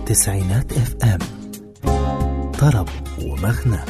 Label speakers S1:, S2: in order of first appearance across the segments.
S1: تسعينات اف ام طرب ومغنى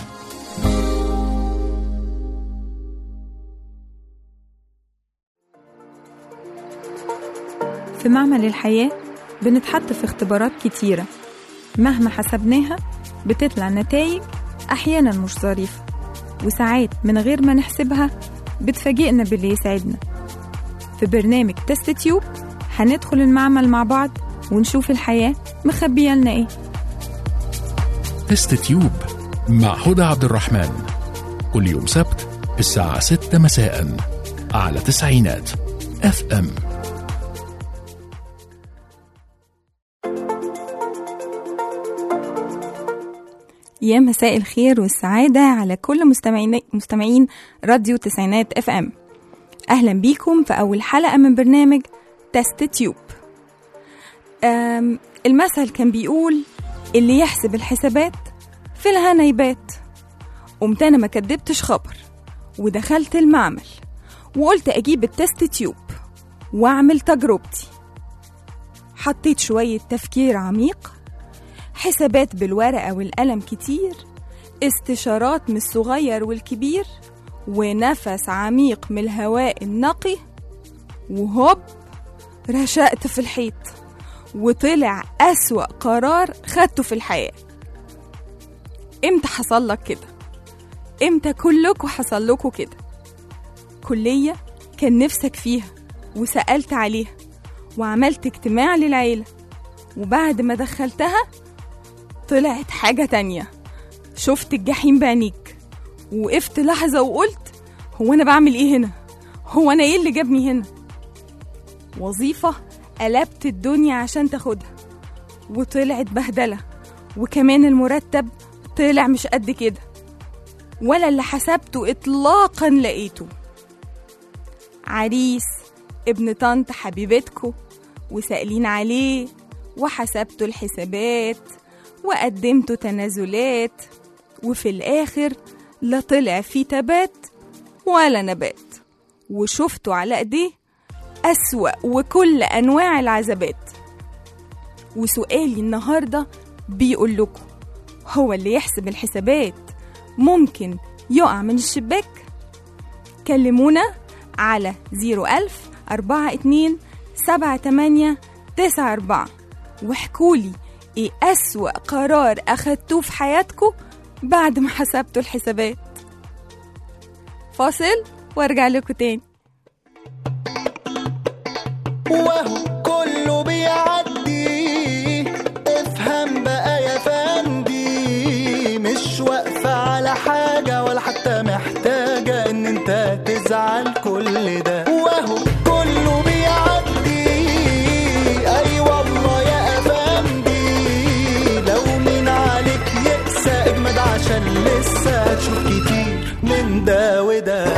S2: في معمل الحياة بنتحط في اختبارات كتيرة مهما حسبناها بتطلع نتائج أحيانا مش ظريفة وساعات من غير ما نحسبها بتفاجئنا باللي يسعدنا في برنامج تست تيوب هندخل المعمل مع بعض ونشوف الحياة مخبية لنا ايه
S3: تست تيوب مع هدى عبد الرحمن كل يوم سبت الساعة 6 مساء على تسعينات اف ام
S2: يا مساء الخير والسعادة على كل مستمعين مستمعين راديو تسعينات اف ام أهلا بيكم في أول حلقة من برنامج تست تيوب أم، المثل كان بيقول اللي يحسب الحسابات في الهنا يبات قمت أنا ما كدبتش خبر ودخلت المعمل وقلت أجيب التست تيوب وأعمل تجربتي حطيت شوية تفكير عميق حسابات بالورقة والقلم كتير استشارات من الصغير والكبير ونفس عميق من الهواء النقي وهوب رشقت في الحيط وطلع أسوأ قرار خدته في الحياة امتى حصل لك كده امتى كلكم حصل لكم كده كلية كان نفسك فيها وسألت عليها وعملت اجتماع للعيلة وبعد ما دخلتها طلعت حاجة تانية شفت الجحيم بعينيك وقفت لحظة وقلت هو أنا بعمل إيه هنا؟ هو أنا إيه اللي جابني هنا؟ وظيفة قلبت الدنيا عشان تاخدها وطلعت بهدلة وكمان المرتب طلع مش قد كده ولا اللي حسبته إطلاقا لقيته عريس ابن طنط حبيبتكو وسائلين عليه وحسبته الحسابات وقدمته تنازلات وفي الآخر لا طلع فيه تبات ولا نبات وشفته على ايديه أسوأ وكل أنواع العذابات وسؤالي النهاردة بيقول لكم هو اللي يحسب الحسابات ممكن يقع من الشباك كلمونا على 01000 42 78 94 واحكولي ايه أسوأ قرار أخدتوه في حياتكم بعد ما حسبتوا الحسابات فاصل وارجع لكم تاني
S4: وهو كله بيعدي افهم بقى يا فندي مش واقفة على حاجة ولا حتى محتاجة ان انت تزعل كل ده وهو كله بيعدي اي والله يا افندي لو مين عليك يقسى اجمد عشان لسه هتشوف كتير من ده وده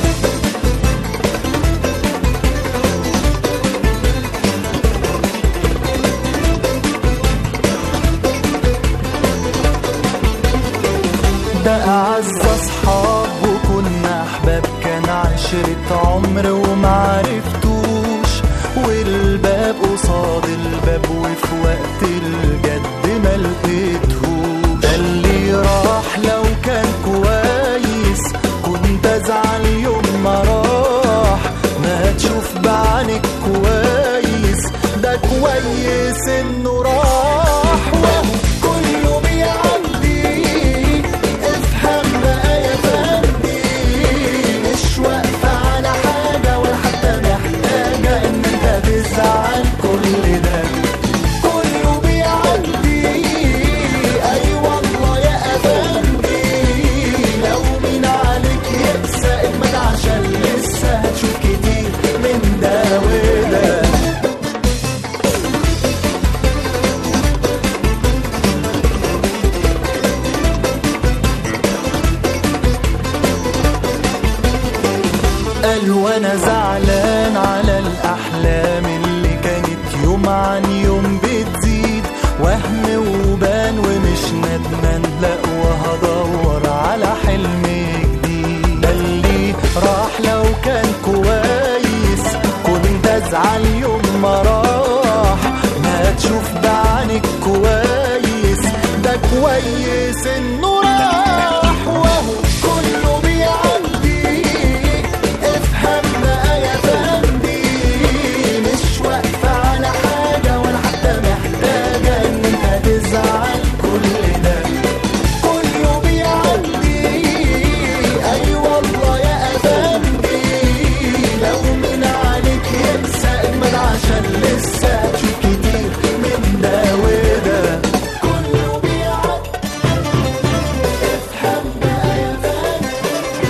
S4: ده أعز أصحاب وكنا أحباب كان عشرة عمر ومعرفتوش والباب قصاد الباب وفي وقت الجد ما لقيتهوش ده اللي راح لو كان كويس كنت أزعل يوم ما راح ما تشوف بعينك كويس ده كويس إنه راح وهو كله بيعدي افهم بقى يا فندي مش واقفة على حاجة ولا حتى محتاجة إن أنت تزعل كل ده كله بيعدي أي والله يا أفندي لو مين عليك يقسى اجمد عشان لسه هتشوف كتير من ده وده قال وانا زعلان على الاحلام اللي كانت يوم عن يوم بتزيد وهم وبان ومش ندمان لا وهدور على حلم جديد ده اللي راح لو كان كويس كنت ازعل يوم ما راح ما تشوف بعينك كويس كويس انه راح وهو كله بيعدي افهم بقى يا فندي مش واقفة على حاجة ولا حتى محتاجة ان انت تزعل كل ده كله بيعدي اي والله يا افندي لو من عليك ينسى اجمل عشان لسه هتشوف كتير من ده وده كله بيعدي افهم بقى يا فندي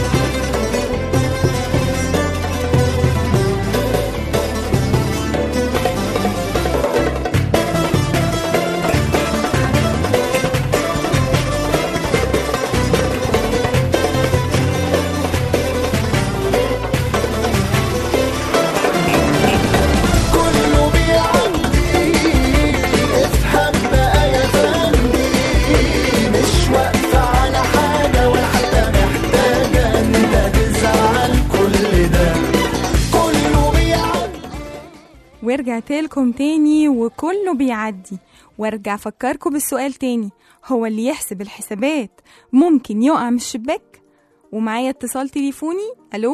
S4: كله بيعدي افهم بقى يا فندي مش واقفة على حاجة ولا حتى محتاجة ان انت تزعل كل ده كله بيعدي
S2: ورجعت لكم تاني وكله بيعدي وارجع افكركم بالسؤال تاني هو اللي يحسب الحسابات ممكن يقع من الشباك ومعايا اتصال تليفوني الو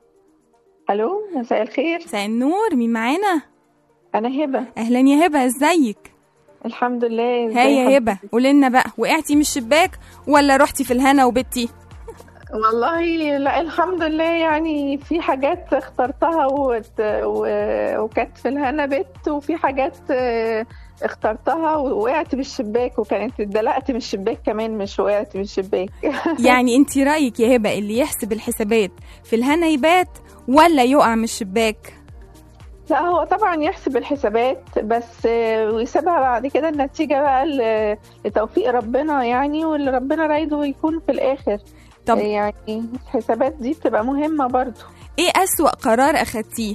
S5: الو مساء الخير
S2: مساء النور مين معانا
S5: انا هبه
S2: اهلا يا هبه ازيك
S5: الحمد لله ازي
S2: هاي يا
S5: حضرتك؟
S2: هبه قولي لنا بقى وقعتي من الشباك ولا رحتي في الهنا وبتي
S5: والله لا الحمد لله يعني في حاجات اخترتها وت... و... وكانت في الهنا بت وفي حاجات آه، اخترتها ووقعت بالشباك وكانت اتدلقت من الشباك كمان مش وقعت من الشباك
S2: يعني انت رايك يا هبه اللي يحسب الحسابات في الهنا يبات ولا يقع من الشباك
S5: لا هو طبعا يحسب الحسابات بس آه، ويسيبها بعد كده النتيجة بقى ل- لتوفيق ربنا يعني واللي ربنا رايده يكون في الآخر
S2: طب
S5: يعني الحسابات دي بتبقى مهمة برضو
S2: ايه اسوأ قرار اخدتيه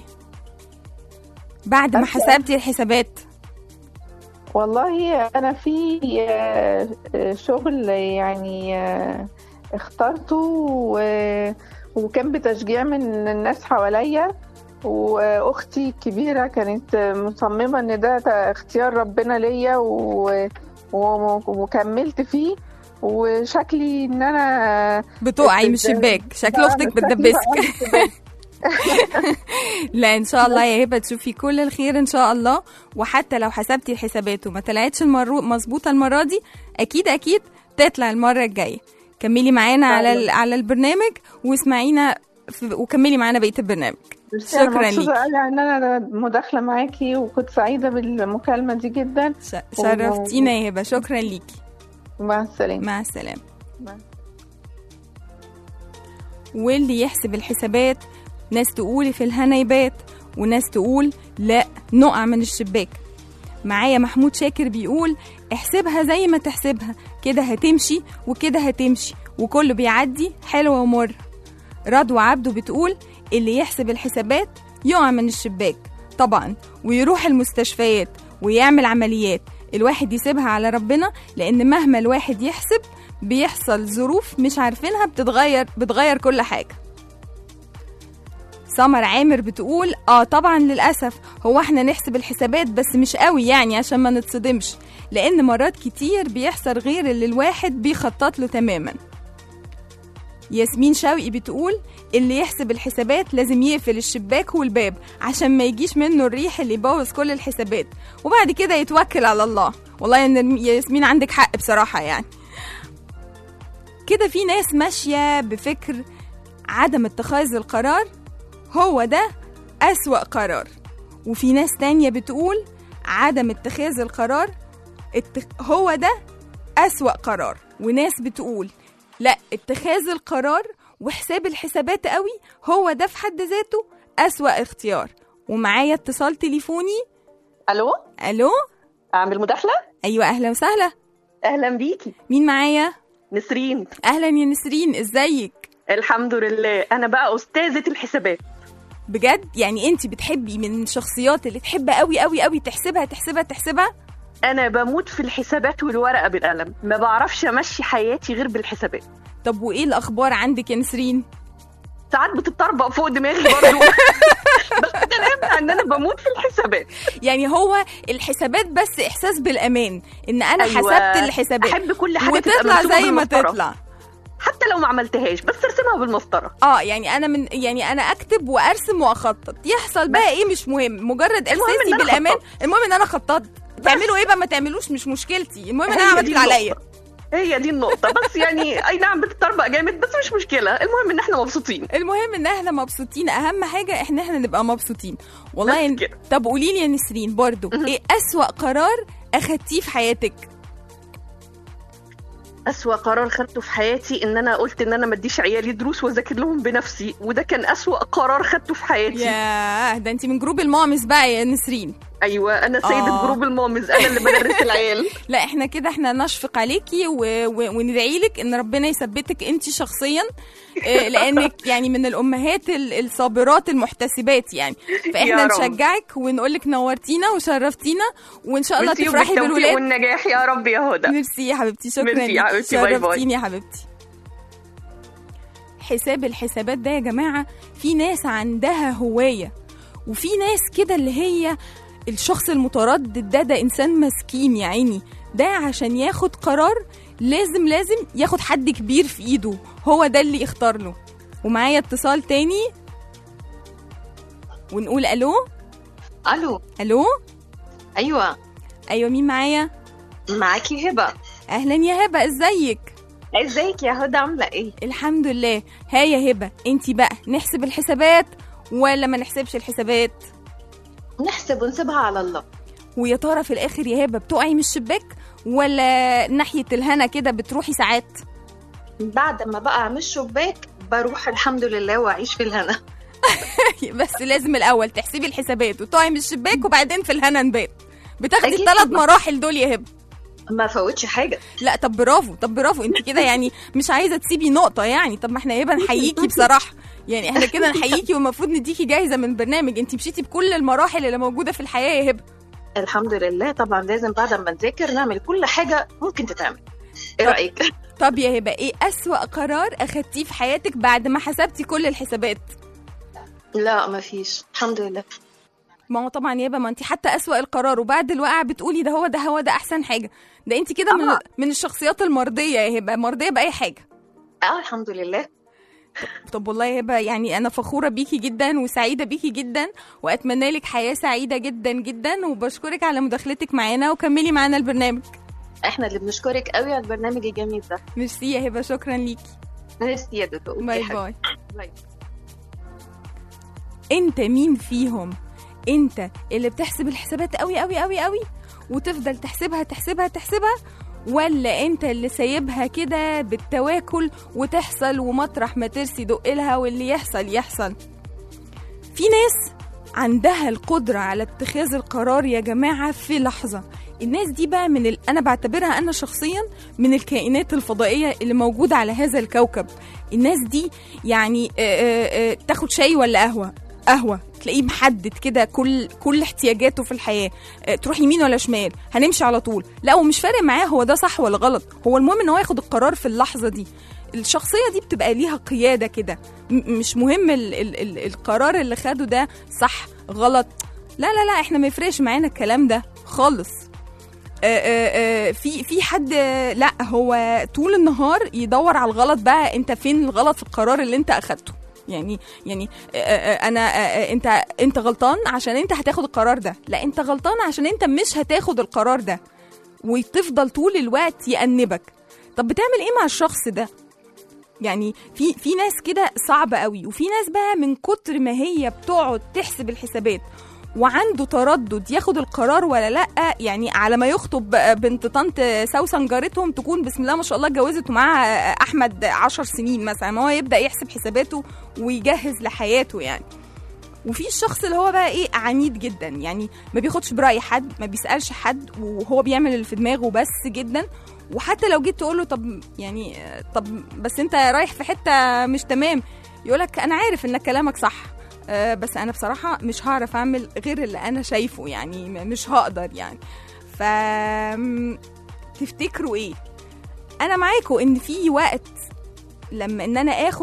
S2: بعد ما
S5: أسوأ؟
S2: حسبتي الحسابات
S5: والله أنا في آه، آه، شغل يعني آه، اخترته و- وكان بتشجيع من الناس حواليا وأختي الكبيرة كانت مصممة إن ده اختيار ربنا ليا و- و- وكملت فيه وشكلي إن أنا
S2: بتقعي من الشباك شكل اختك
S5: شكلي
S2: بتدبسك
S5: بقى من الشباك.
S2: لا ان شاء الله يا هبه تشوفي كل الخير ان شاء الله وحتى لو حسبتي الحسابات وما طلعتش المرو مظبوطه المره دي اكيد اكيد تطلع المره الجايه كملي معانا على ال- على البرنامج واسمعينا في وكملي معانا بقيه البرنامج
S5: ميرسي، أنا
S2: شكرا
S5: مبسوطة
S2: ليكي
S5: قوي ان انا مداخله معاكي وكنت سعيده بالمكالمه دي جدا
S2: ش- شرفتينا يا هبه شكرا ليكي
S5: مع السلامه
S2: مع السلامه
S5: مع-
S2: واللي يحسب الحسابات ناس تقول في الهنا يبات وناس تقول لا نقع من الشباك معايا محمود شاكر بيقول احسبها زي ما تحسبها كده هتمشي وكده هتمشي وكله بيعدي حلوة ومر رضوى عبده بتقول اللي يحسب الحسابات يقع من الشباك طبعا ويروح المستشفيات ويعمل عمليات الواحد يسيبها على ربنا لان مهما الواحد يحسب بيحصل ظروف مش عارفينها بتتغير بتغير كل حاجة سمر عامر بتقول اه طبعا للأسف هو احنا نحسب الحسابات بس مش قوي يعني عشان ما نتصدمش لأن مرات كتير بيحصل غير اللي الواحد بيخطط له تماما ياسمين شوقي بتقول اللي يحسب الحسابات لازم يقفل الشباك والباب عشان ما يجيش منه الريح اللي يبوظ كل الحسابات وبعد كده يتوكل على الله والله ان يا ياسمين عندك حق بصراحة يعني كده في ناس ماشية بفكر عدم اتخاذ القرار هو ده أسوأ قرار وفي ناس تانية بتقول عدم اتخاذ القرار اتخ... هو ده أسوأ قرار وناس بتقول لا اتخاذ القرار وحساب الحسابات قوي هو ده في حد ذاته أسوأ اختيار ومعايا اتصال تليفوني
S6: الو
S2: ألو
S6: اعمل مداخله
S2: أيوة أهلا وسهلا
S6: اهلا بيكي
S2: مين معايا
S6: نسرين
S2: أهلا يا نسرين إزيك
S6: الحمد لله انا بقى استاذه الحسابات
S2: بجد يعني انت بتحبي من الشخصيات اللي تحب قوي قوي قوي تحسبها تحسبها تحسبها
S6: انا بموت في الحسابات والورقه بالقلم ما بعرفش امشي حياتي غير بالحسابات
S2: طب وايه الاخبار عندك يا نسرين
S6: ساعات بتطربق فوق دماغي برضه بس تمام مع ان انا بموت في الحسابات
S2: يعني هو الحسابات بس احساس بالامان ان انا
S6: أيوة.
S2: حسبت الحسابات
S6: احب كل حاجه تبقى
S2: وتطلع
S6: مرسومة
S2: زي ما
S6: بالمسطرة.
S2: تطلع
S6: حتى لو ما عملتهاش بس ارسمها بالمسطره
S2: اه يعني انا من يعني انا اكتب وارسم واخطط يحصل بقى ايه مش مهم مجرد
S6: المهم
S2: احساسي
S6: إن أنا
S2: بالامان
S6: خططت.
S2: المهم ان انا خططت تعملوا ايه بقى ما تعملوش مش مشكلتي المهم ان انا
S6: هي
S2: عملت
S6: دي
S2: اللي عليا
S6: النقطة. هي دي النقطة بس يعني أي نعم بتطربق جامد بس مش مشكلة المهم إن إحنا مبسوطين
S2: المهم ان احنا مبسوطين اهم حاجه احنا احنا نبقى مبسوطين والله
S6: بس
S2: إن...
S6: كده.
S2: طب قولي لي يا نسرين برضو ايه اسوأ قرار اخدتيه في حياتك
S6: أسوأ قرار خدته في حياتي إن أنا قلت إن أنا ما أديش عيالي دروس وأذاكر لهم بنفسي وده كان أسوأ قرار خدته في حياتي
S2: ياه ده انت من جروب المامس بقى يا نسرين
S6: أيوة أنا سيدة
S2: آه.
S6: جروب المامز أنا اللي بدرس العيال
S2: لا احنا كده احنا نشفق عليكي و... و... وندعي لك ان ربنا يثبتك انت شخصيا آه، لانك يعني من الامهات ال- الصابرات المحتسبات يعني
S6: يا
S2: فاحنا
S6: رب.
S2: نشجعك ونقول لك نورتينا وشرفتينا وان شاء الله
S6: ميرسي
S2: تفرحي
S6: وبالتوفيق
S2: بالولاد
S6: والنجاح يا رب يا هدى
S2: ميرسي يا حبيبتي شكرا
S6: ميرسي يا
S2: ليكي.
S6: حبيبتي، باي باي.
S2: شرفتيني يا حبيبتي حساب الحسابات ده يا جماعة في ناس عندها هواية وفي ناس كده اللي هي الشخص المتردد ده ده إنسان مسكين يا عيني ده عشان ياخد قرار لازم لازم ياخد حد كبير في إيده هو ده اللي يختار له ومعايا اتصال تاني ونقول ألو
S7: الو
S2: ألو
S7: ايوه
S2: أيوة مين معايا
S7: معاكي هبه
S2: أهلا يا هبة إزيك
S7: ازيك يا هدى عامله ايه
S2: الحمد لله ها يا هبة انتي بقى نحسب الحسابات ولا ما نحسبش الحسابات
S7: نحسب ونسيبها على الله
S2: ويا ترى في الاخر يا هبة بتقعي من الشباك ولا ناحية الهنا كده بتروحي ساعات
S7: بعد ما بقى من الشباك بروح الحمد لله واعيش في الهنا
S2: بس لازم الاول تحسبي الحسابات وتقعي من الشباك وبعدين في الهنا نبات بتاخدي
S7: أكيد
S2: الثلاث
S7: طبعا.
S2: مراحل دول يا هبة
S7: ما فوتش حاجه
S2: لا طب برافو طب برافو انت كده يعني مش عايزه تسيبي نقطه يعني طب ما احنا يا هبه نحييكي بصراحه يعني احنا كده نحييكي والمفروض نديكي جايزه من برنامج انت مشيتي بكل المراحل اللي موجوده في الحياه يا هبه
S7: الحمد لله طبعا لازم بعد ما نذاكر نعمل كل حاجه ممكن تتعمل ايه
S2: طب-
S7: رايك
S2: طب يا هبه ايه اسوا قرار اخدتيه في حياتك بعد ما حسبتي كل الحسابات
S7: لا ما فيش الحمد لله
S2: ما هو طبعا يا هبه ما انت حتى اسوا القرار وبعد الوقعه بتقولي ده هو ده هو ده احسن حاجه ده انت كده من
S7: آه.
S2: من الشخصيات المرضيه يا هبه مرضيه باي حاجه
S7: اه الحمد لله
S2: طب والله يا هبه يعني انا فخوره بيكي جدا وسعيده بيكي جدا واتمنى لك حياه سعيده جدا جدا وبشكرك على مداخلتك معانا وكملي معانا البرنامج
S7: احنا اللي بنشكرك قوي على البرنامج الجميل ده
S2: ميرسي يا هبه شكرا ليكي
S7: ميرسي يا دودو أوكي
S2: باي
S7: حبيبي.
S2: باي
S7: باي
S2: انت مين فيهم انت اللي بتحسب الحسابات قوي قوي قوي قوي وتفضل تحسبها تحسبها تحسبها ولا انت اللي سايبها كده بالتواكل وتحصل ومطرح ما ترسي دقلها واللي يحصل يحصل في ناس عندها القدرة على اتخاذ القرار يا جماعة في لحظة الناس دي بقى من ال... أنا بعتبرها أنا شخصيا من الكائنات الفضائية اللي موجودة على هذا الكوكب الناس دي يعني آه، آه، آه، تاخد شاي ولا قهوة قهوة تلاقيه محدد كده كل كل احتياجاته في الحياة آه، تروح يمين ولا شمال هنمشي على طول لا ومش فارق معاه هو ده صح ولا غلط هو المهم ان هو ياخد القرار في اللحظة دي الشخصية دي بتبقى ليها قيادة كده م- مش مهم ال ال ال القرار اللي خده ده صح غلط لا لا لا احنا ما يفرقش معانا الكلام ده خالص آه، آه، آه، في في حد آه، لا هو طول النهار يدور على الغلط بقى انت فين الغلط في القرار اللي انت اخدته يعني يعني آه، آه، انا آه، آه، انت انت غلطان عشان انت هتاخد القرار ده لا انت غلطان عشان انت مش هتاخد القرار ده وتفضل طول الوقت يأنبك طب بتعمل ايه مع الشخص ده يعني في في ناس كده صعبة قوي وفي ناس بقى من كتر ما هي بتقعد تحسب الحسابات وعنده تردد ياخد القرار ولا لا يعني على ما يخطب بنت طنط سوسن جارتهم تكون بسم الله ما شاء الله اتجوزت ومعاها احمد عشر سنين مثلا ما هو يبدا يحسب حساباته ويجهز لحياته يعني وفي الشخص اللي هو بقى ايه عنيد جدا يعني ما بياخدش براي حد ما بيسالش حد وهو بيعمل اللي في دماغه بس جدا وحتى لو جيت تقول له طب يعني طب بس انت رايح في حته مش تمام يقولك انا عارف انك كلامك صح آه، بس انا بصراحه مش هعرف اعمل غير اللي انا شايفه يعني م- مش هقدر يعني ف م- تفتكروا ايه انا معاكم ان في وقت لما ان انا اخد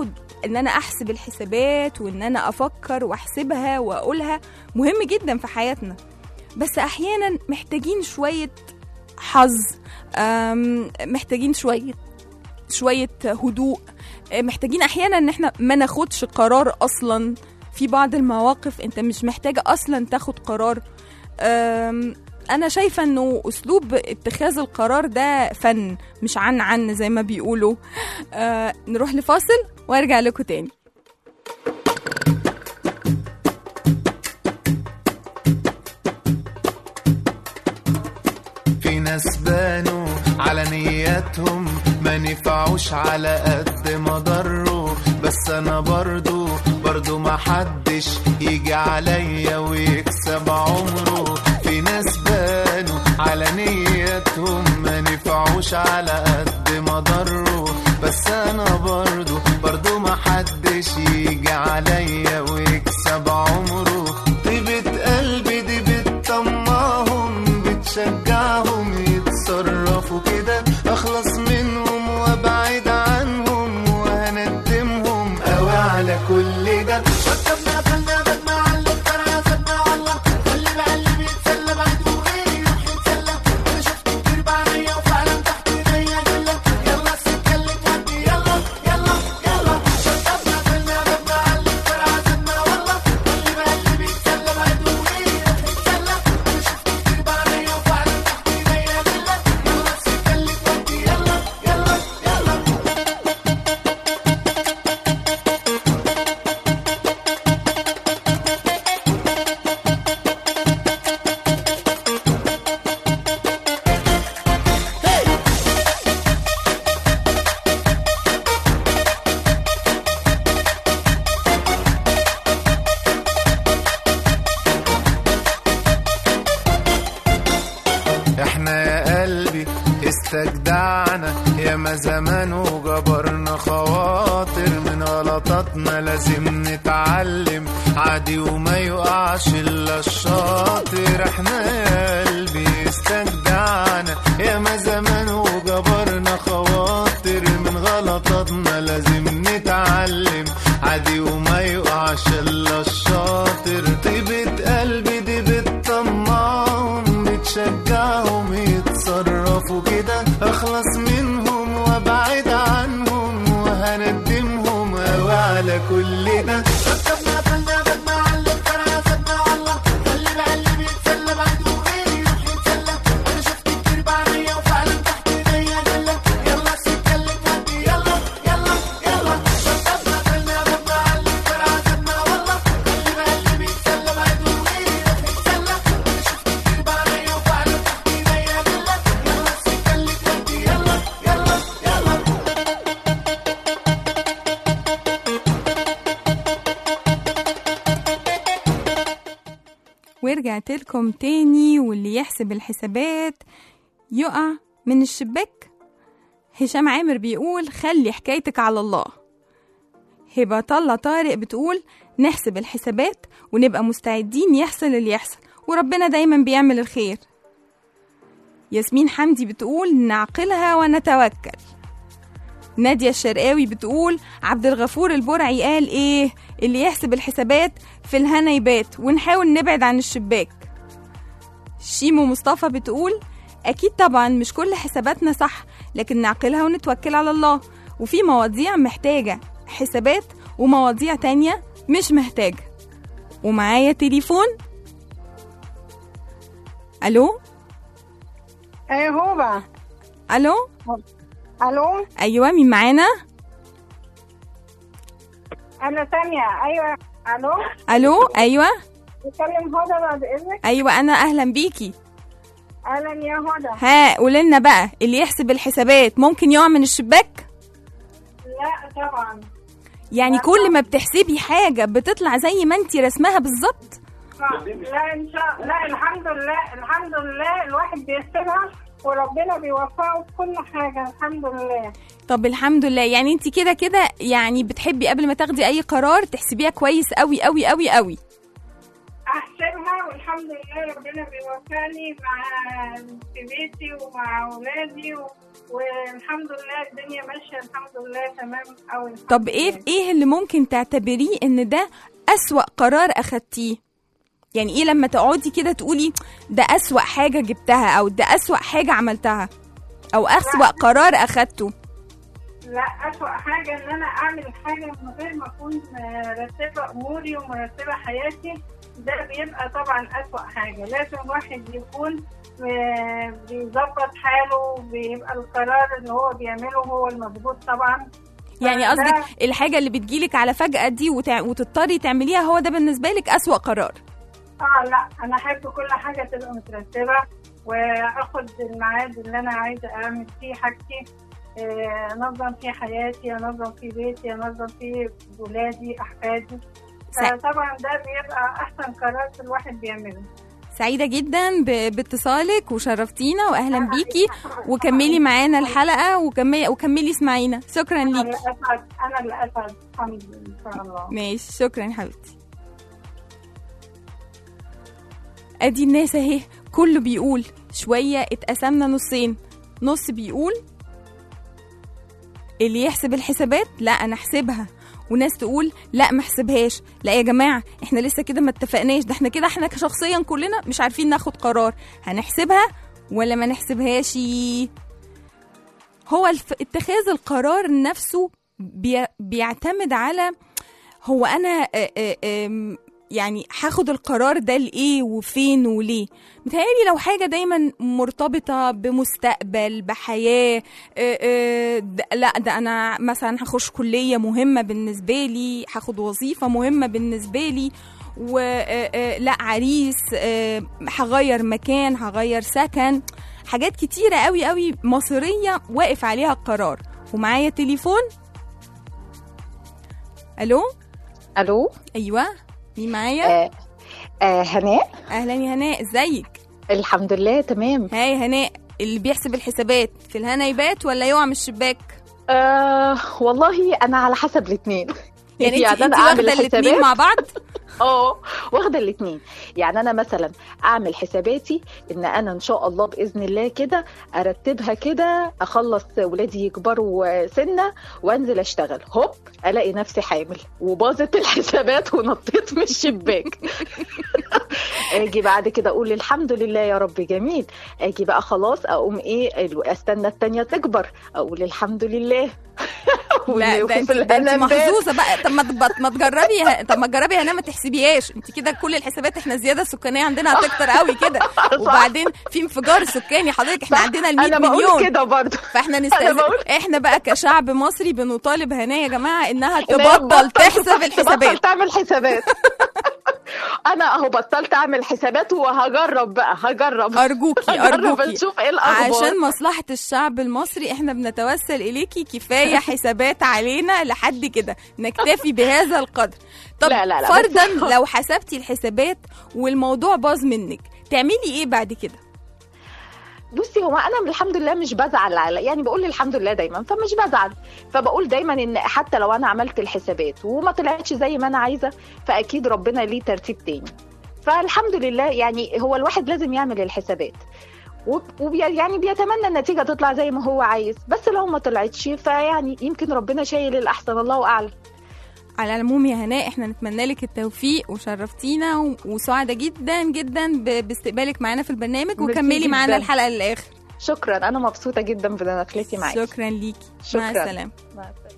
S2: ان انا احسب الحسابات وان انا افكر واحسبها واقولها مهم جدا في حياتنا بس احيانا محتاجين شويه حظ أم، محتاجين شويه شويه هدوء أه، محتاجين احيانا ان احنا ما ناخدش قرار اصلا في بعض المواقف انت مش محتاجه اصلا تاخد قرار أم، انا شايفه انه اسلوب اتخاذ القرار ده فن مش عن عن زي ما بيقولوا أه نروح لفاصل وارجع لكم تاني
S4: في ناس بانوا على نياتهم ما نفعوش على قد ما ضروا بس انا برضو برضو ما حدش يجي عليا ويكسب عمره في ناس بانوا على نياتهم ما نفعوش على قد ما ضروا بس انا برضو برضو ما حدش يجي عليا ويكسب عمره طيبة قلبي دي بتطمعهم بتشجعهم يتصرفوا كده اخلص منهم وابعد عنهم وهندمهم قوي على كل ده شطبنا قفلنا بدنا على الطريقة سبنا والله خلي بقى اللي بيتسلى بعده غيري يروح يتسلى انا شفت كتير بعينيا وفعلا تحت ايديا دلة يلا السكة اللي تودي يلا يلا يلا شطبنا قفلنا بدنا على الطريقة سبنا والله خلي بقى اللي بيتسلى بعده غيري يروح يتسلى انا شفت كتير بعينيا وفعلا تحت ايديا دلة يلا السكة اللي تودي يلا يلا يلا احنا يا قلبي استجدعنا يا ما زمان وجبرنا خواطر من غلطاتنا لازم نتعلم عادي وما يقعش الا الشاطر احنا يا قلبي استجدعنا يا ما زمان وجبرنا خواطر من غلطاتنا لازم نتعلم عادي وما يقعش الا الشاطر طيبة قلبي دي بتطمعهم بتشجعهم يتصرفوا كده اخلص منهم وابعد عنهم وهندمهم قوي على كل ده ركبنا قفلنا بدنا على الطريقة سبنا والله خلي بقى اللي بيتسلى بعده غيري يروح يتسلى انا شفت كتير بعينيا وفعلا تحت ايديا دلة يلا السكة اللي تودي يلا يلا يلا ركبنا قفلنا بدنا على الطريقة سبنا والله خلي بقى اللي بيتسلى بعده غيري يروح يتسلى انا شفت كتير بعينيا وفعلا تحت ايديا دلة يلا السكة اللي تودي يلا يلا يلا
S2: ورجعت لكم تاني واللي يحسب الحسابات يقع من الشباك هشام عامر بيقول خلي حكايتك على الله هبة طلة طارق بتقول نحسب الحسابات ونبقى مستعدين يحصل اللي يحصل وربنا دايما بيعمل الخير ياسمين حمدي بتقول نعقلها ونتوكل نادية الشرقاوي بتقول عبد الغفور البرعي قال ايه اللي يحسب الحسابات في الهنا يبات ونحاول نبعد عن الشباك شيمو مصطفى بتقول أكيد طبعا مش كل حساباتنا صح لكن نعقلها ونتوكل على الله وفي مواضيع محتاجة حسابات ومواضيع تانية مش محتاجة ومعايا تليفون ألو
S8: ايه هو
S2: ألو
S8: الو
S2: أيوة مين معانا
S8: انا ساميه ايوه الو
S2: ألو أيوة
S8: بتكلم هدى بعد اذنك
S2: أيوة أنا أهلا بيكي
S8: اهلا يا هدى
S2: ها قولنا بقى اللي يحسب الحسابات ممكن يقع من الشباك
S8: لا طبعا
S2: يعني كل ما بتحسبي حاجة بتطلع زي ما انتي رسمها بالظبط
S8: لا ان شاء لا الحمد لله الحمد لله الواحد بيحسبها وربنا بيوفقه في كل حاجه الحمد لله
S2: طب الحمد لله يعني انتي كده كده يعني بتحبي قبل ما تاخدي اي قرار تحسبيها كويس قوي قوي قوي قوي
S8: احسبها والحمد لله لله ربنا بيوفقني مع في بيتي ومع اولادي و... والحمد لله الدنيا ماشيه الحمد لله تمام قوي
S2: طب ايه ايه اللي ممكن تعتبريه ان ده اسوأ قرار اخدتيه يعني ايه لما تقعدي كده تقولي ده اسوأ حاجة جبتها او ده اسوأ حاجة عملتها او اسوأ قرار اخدته
S8: لا أسوأ حاجة إن أنا أعمل حاجة من غير ما أكون مرتبة أموري ومرتبة حياتي ده بيبقى طبعا أسوأ حاجة لازم الواحد يكون آه، بيظبط حاله بيبقى القرار اللي هو بيعمله هو المظبوط طبعا
S2: يعني
S8: فده-
S2: قصدك الحاجة اللي بتجيلك على فجأة دي وتع... وتضطري تعمليها هو ده بالنسبة لك اسوأ قرار
S8: اه لا انا احب كل حاجه تبقى مترتبه واخد الميعاد اللي انا عايزه اعمل فيه حاجتي آه، انظم فيه حياتي انظم فيه بيتي انظم فيه ولادي احفادي
S2: سع-
S8: طبعا ده بيبقى احسن قرار الواحد بيعمله
S2: سعيدة جدا ب... باتصالك وشرفتينا واهلا بيكي وكملي معانا الحلقة وكملي وكملي اسمعينا شكرا
S8: انا
S2: ليكي
S8: اللي اسعد انا اللي اسعد الحمد لله ان شاء الله
S2: ماشي شكرا يا حبيبتي ادي الناس اهي كله بيقول شوية اتقسمنا نصين نص بيقول اللي يحسب الحسابات لا انا احسبها وناس تقول لا ما احسبهاش لا يا جماعه احنا لسه كده ما اتفقناش ده احنا كده احنا شخصيا كلنا مش عارفين ناخد قرار هنحسبها ولا ما نحسبهاش هو الف... اتخاذ القرار نفسه بي... بيعتمد على هو انا آه، آه، آم، يعني هاخد القرار ده لايه وفين وليه متهيألي لو حاجة دايما مرتبطة بمستقبل بحياة آه، آه، د- لا ده أنا مثلا هخش كلية مهمة بالنسبة لي هاخد وظيفة مهمة بالنسبة لي ولا عريس آه، هغير مكان هغير سكن حاجات كتيرة قوي قوي مصيرية واقف عليها القرار ومعايا تليفون الو
S9: الو
S2: ايوه مين معايا
S9: آه آه هناء
S2: اهلا يا هناء ازيك
S9: الحمد لله تمام
S2: هاي هناء اللي بيحسب الحسابات في الهنا يبات ولا يقع من الشباك
S9: آه والله انا على حسب الاثنين
S2: يعني انت انت واخده الاثنين مع بعض
S9: اه واخده الاثنين يعني انا مثلا اعمل حساباتي ان انا ان شاء الله باذن الله كده ارتبها كده اخلص ولادي يكبروا سنه وانزل اشتغل هوب الاقي نفسي حامل وباظت الحسابات ونطيت من الشباك اجي بعد كده اقول الحمد لله يا رب جميل اجي بقى خلاص اقوم ايه استنى التانية تكبر اقول الحمد لله
S2: لا ده انت, ده انت محظوظه بقى طب ما تب- ما تجربي ه- طب ما تجربي هنا ما تحسبيهاش انت كده كل الحسابات احنا الزياده السكانيه عندنا هتكتر قوي كده وبعدين في انفجار سكاني حضرتك احنا عندنا ال 100
S9: انا بقول
S2: مليون
S9: كده برضه
S2: فاحنا نستأذن
S9: بقول-
S2: احنا بقى كشعب مصري بنطالب هنا يا جماعه انها
S9: إن هي
S2: تبطل تحسب
S9: تبطل
S2: الحسابات
S9: تعمل حسابات انا اهو بطلت اعمل حسابات وهجرب بقى هجرب
S2: ارجوكي
S9: هجرب
S2: ارجوكي
S9: نشوف ايه الاخبار
S2: عشان مصلحة الشعب المصري احنا بنتوسل إليكي كفاية حسابات علينا لحد كده نكتفي بهذا القدر طب
S9: لا، لا، لا،
S2: فرضا
S9: بس-
S2: لو حسبتي الحسابات والموضوع باظ منك تعملي ايه بعد كده
S9: بصي هو انا الحمد لله مش بزعل على يعني بقول الحمد لله دايما فمش بزعل فبقول دايما ان حتى لو انا عملت الحسابات وما طلعتش زي ما انا عايزه فاكيد ربنا ليه ترتيب تاني فالحمد لله يعني هو الواحد لازم يعمل الحسابات وب- وبي يعني بيتمنى النتيجه تطلع زي ما هو عايز بس لو ما طلعتش فيعني يمكن ربنا شايل الاحسن الله اعلم
S2: على العموم يا هناء احنا نتمنى لك التوفيق وشرفتينا و- وسعدة جدا جدا ب- باستقبالك معانا في البرنامج
S9: ميرسي
S2: وكملي معانا
S9: جداً.
S2: الحلقة للآخر
S9: شكرا انا مبسوطه جدا بدخلتي معاكي
S2: شكرا ليكي مع
S9: شكراً.
S2: السلامة
S9: مع السلامه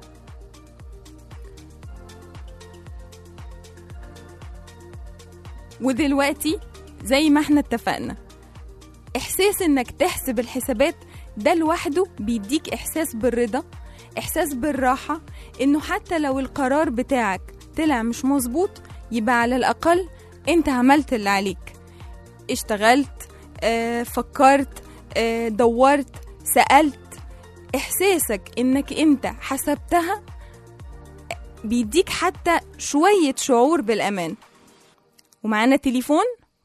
S2: ودلوقتي زي ما احنا اتفقنا احساس انك تحسب الحسابات ده لوحده بيديك احساس بالرضا احساس بالراحة انه حتى لو القرار بتاعك طلع مش مظبوط يبقى على الاقل انت عملت اللي عليك اشتغلت اه فكرت اه دورت سألت احساسك انك انت حسبتها بيديك حتى شوية شعور بالامان ومعانا تليفون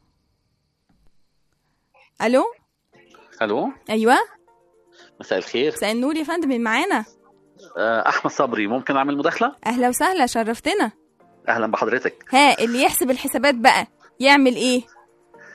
S2: الو
S10: الو
S2: ايوه
S10: مساء الخير
S2: مساء النور يا فندم مين معانا
S10: آه، احمد صبري ممكن اعمل مداخله
S2: اهلا وسهلا شرفتنا
S10: اهلا بحضرتك
S2: ها اللي يحسب الحسابات بقى يعمل ايه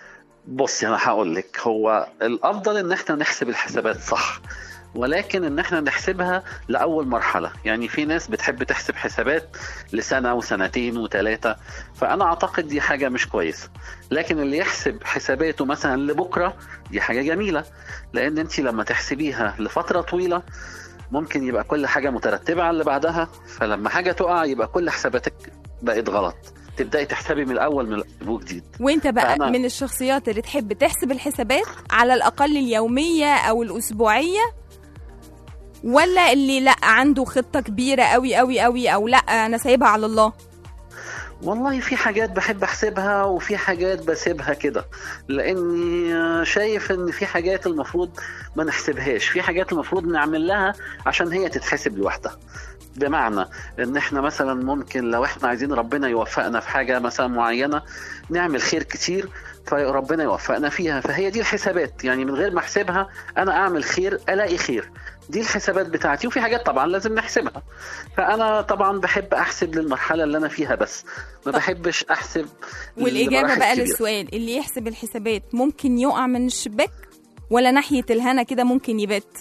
S10: بصي انا هقول لك هو الافضل ان احنا نحسب الحسابات صح ولكن ان احنا نحسبها لاول مرحله يعني في ناس بتحب تحسب حسابات لسنه وسنتين وثلاثه فانا اعتقد دي حاجه مش كويسه لكن اللي يحسب حساباته مثلا لبكره دي حاجه جميله لان انت لما تحسبيها لفتره طويله ممكن يبقى كل حاجه مترتبه على اللي بعدها فلما حاجه تقع يبقى كل حساباتك بقت غلط تبداي تحسبي من الاول من وجديد
S2: وانت بقى
S10: فأنا-
S2: من الشخصيات اللي تحب تحسب الحسابات على الاقل اليوميه او الاسبوعيه ولا اللي لا عنده خطه كبيره قوي قوي قوي او لا انا سايبها على الله
S10: والله في حاجات بحب احسبها وفي حاجات بسيبها كده لاني شايف ان في حاجات المفروض ما نحسبهاش في حاجات المفروض نعمل لها عشان هي تتحسب لوحدها بمعنى ان احنا مثلا ممكن لو احنا عايزين ربنا يوفقنا في حاجه مثلا معينه نعمل خير كتير فربنا يوفقنا فيها فهي دي الحسابات يعني من غير ما احسبها انا اعمل خير الاقي خير دي الحسابات بتاعتي وفي حاجات طبعا لازم نحسبها فانا طبعا بحب احسب للمرحله اللي انا فيها بس ما بحبش احسب
S2: والاجابه
S10: لمراحل
S2: بقى
S10: كبيرة.
S2: للسؤال اللي يحسب الحسابات ممكن يقع من الشباك ولا ناحيه الهنا كده ممكن يبات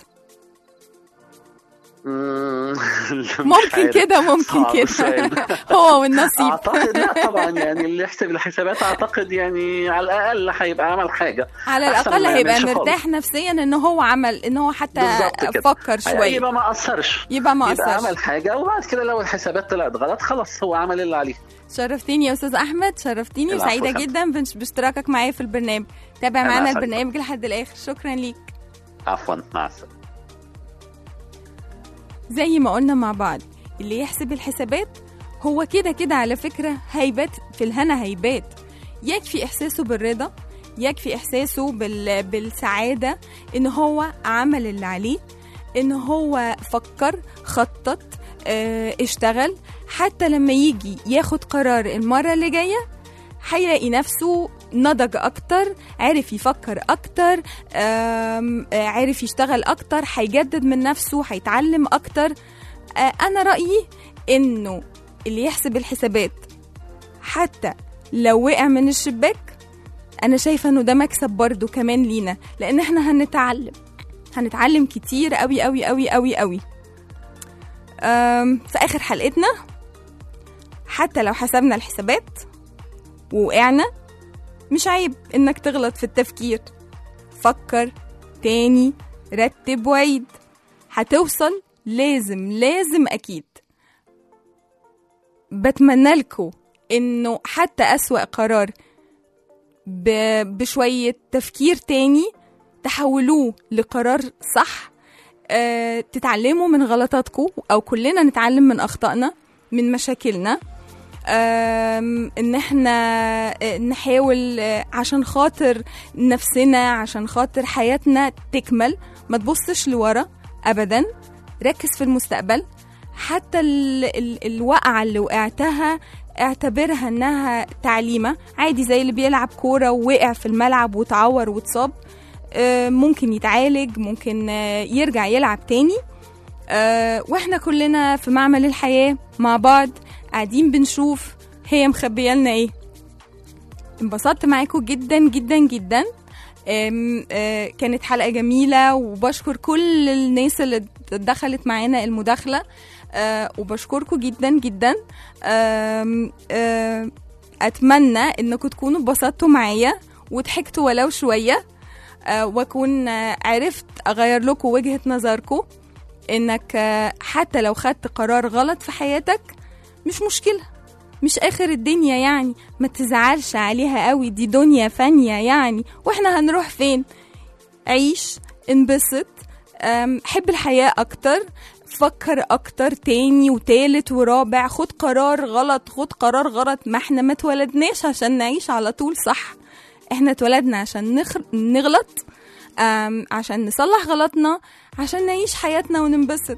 S10: مم، مش
S2: ممكن
S10: عارف.
S2: كده ممكن
S10: صعب
S2: كده
S10: السؤال.
S2: هو والنصيب
S10: اعتقد لا طبعا يعني اللي يحسب الحسابات اعتقد يعني على الاقل هيبقى عمل حاجه
S2: على
S10: أحسن
S2: الاقل
S10: ما
S2: هيبقى
S10: يعملش خالص.
S2: مرتاح نفسيا ان هو عمل ان هو حتى
S10: بالظبط كده.
S2: فكر شويه
S10: يبقى ما اثرش
S2: يبقى ما
S10: يبقى
S2: اثرش
S10: عمل حاجه وبعد كده لو الحسابات طلعت غلط خلاص هو عمل اللي عليه
S2: شرفتيني يا استاذ احمد شرفتيني
S10: العفو
S2: وسعيده
S10: يا فندم.
S2: جدا بش- باشتراكك معايا في البرنامج تابع
S10: أنا
S2: معانا
S10: أسعد.
S2: البرنامج لحد الاخر شكرا ليك
S10: عفوا مع السلامه
S2: زي ما قلنا مع بعض اللي يحسب الحسابات هو كده كده على فكرة هيبات في الهنا هيبات يكفي إحساسه بالرضا يكفي إحساسه بال... بالسعادة إن هو عمل اللي عليه إن هو فكر خطط اه اشتغل حتى لما يجي ياخد قرار المرة اللي جاية هيلاقي نفسه نضج أكتر عرف يفكر أكتر آم، آه، عرف يشتغل أكتر هيجدد من نفسه هيتعلم أكتر آه، أنا رأيي إنه اللي يحسب الحسابات حتى لو وقع من الشباك أنا شايفة إنه ده مكسب برضو كمان لينا لأن إحنا هنتعلم هنتعلم كتير قوي قوي قوي قوي قوي أم، في آخر حلقتنا حتى لو حسبنا الحسابات ووقعنا مش عيب إنك تغلط في التفكير فكر تاني رتب وعيد هتوصل لازم لازم أكيد بتمنى لكم إنه حتى أسوأ قرار ب- بشوية تفكير تاني تحولوه لقرار صح أه تتعلموا من غلطاتكم أو كلنا نتعلم من أخطائنا من مشاكلنا آم، ان احنا آه، نحاول آه، عشان خاطر نفسنا عشان خاطر حياتنا تكمل ما تبصش لورا ابدا ركز في المستقبل حتى ال ال الوقعة اللي وقعتها اعتبرها انها تعليمة عادي زي اللي بيلعب كورة ووقع في الملعب وتعور واتصاب آه، ممكن يتعالج ممكن آه، يرجع يلعب تاني آه، واحنا كلنا في معمل الحياة مع بعض قاعدين بنشوف هي مخبيه لنا ايه انبسطت معاكم جدا جدا جدا آم، آه، كانت حلقة جميلة وبشكر كل الناس اللي دخلت معانا المداخلة آه، وبشكركم جدا جدا آم، آه، أتمنى إنكم تكونوا اتبسطتوا معايا وضحكتوا ولو شوية آه، وأكون آه، عرفت أغير لكم وجهة نظركم إنك آه، حتى لو خدت قرار غلط في حياتك مش مشكلة مش آخر الدنيا يعني ما تزعلش عليها قوي دي دنيا فانية يعني واحنا هنروح فين عيش انبسط أم، حب الحياة أكتر فكر أكتر تاني وتالت ورابع خد قرار غلط خد قرار غلط ما احنا ما اتولدناش عشان نعيش على طول صح احنا اتولدنا عشان نخ... نغلط أم، عشان نصلح غلطنا عشان نعيش حياتنا وننبسط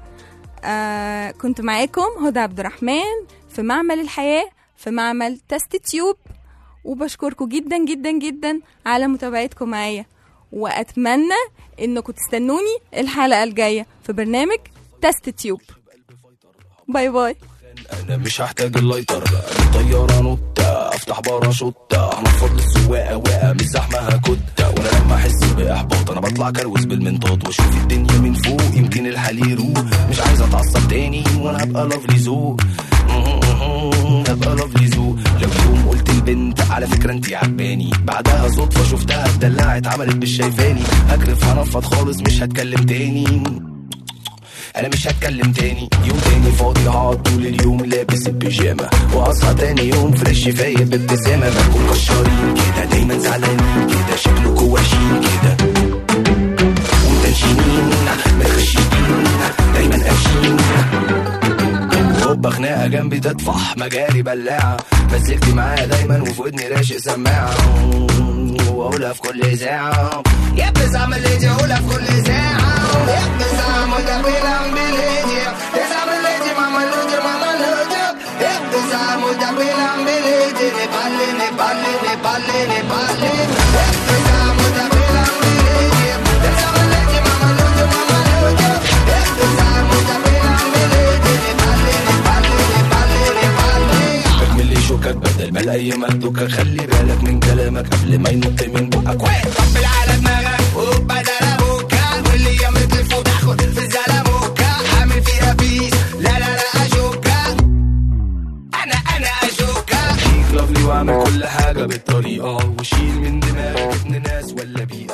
S2: آه كنت معاكم هدى عبد الرحمن في معمل الحياة في معمل تست تيوب وبشكركم جدا جدا جدا على متابعتكم معايا وأتمنى إنكم تستنوني الحلقة الجاية في برنامج تست تيوب باي باي
S11: انا مش هحتاج اللايتر طيارة نوتة افتح باراشوتة هنفض للسواقة واقع مش زحمة هكتة وانا لما احس باحباط انا بطلع كروز بالمنطاد واشوف الدنيا من فوق يمكن الحال يروق مش عايز اتعصب تاني وانا هبقى لافلي ذوق هبقى لافلي ذوق لو يوم قلت البنت على فكرة انتي عجباني بعدها صدفة شفتها اتدلعت عملت مش شايفاني هكرف هنفض خالص مش هتكلم تاني انا مش هتكلم تاني يوم تاني فاضي هقعد طول اليوم لابس البيجامه واصحى تاني يوم فريش فايق بابتسامه بكون كشارين كده دايما زعلانين كده شكلكوا وحشين كده ومتنشنين متخشبين دايما قاشين هوبا خناقه جنبي تطفح مجاري بلاعه مزجتي معايا دايما وفي ودني راشق سماعه واقولها في كل ساعه يا بزعم اللي اقولها في كل ساعه يا بزعم وده بيلعب بليدي بزعم اللي ماما لودي ماما لودي يا بزعم وده بيلعب بليدي نبالي نبالي نبالي نبالي يا بزعم وده بيلعب بليدي بزعم اللي ماما لودي ماما لودي يا بزعم وده بيلعب بليدي نبالي نبالي نبالي نبالي اكمل لي شوكك بدل ما الاقي مهدوكك خلي بالك من كلامك قبل ما ينط من بقك وين طبل على دماغك وبدل ابوكا واللي يمد الفوق تاخد في الزلموكا عامل فيها بيس لا لا لا اشوكا انا انا اشوكا شيك لافلي واعمل كل حاجه بالطريقه وشيل من دماغك ابن ناس ولا بيئه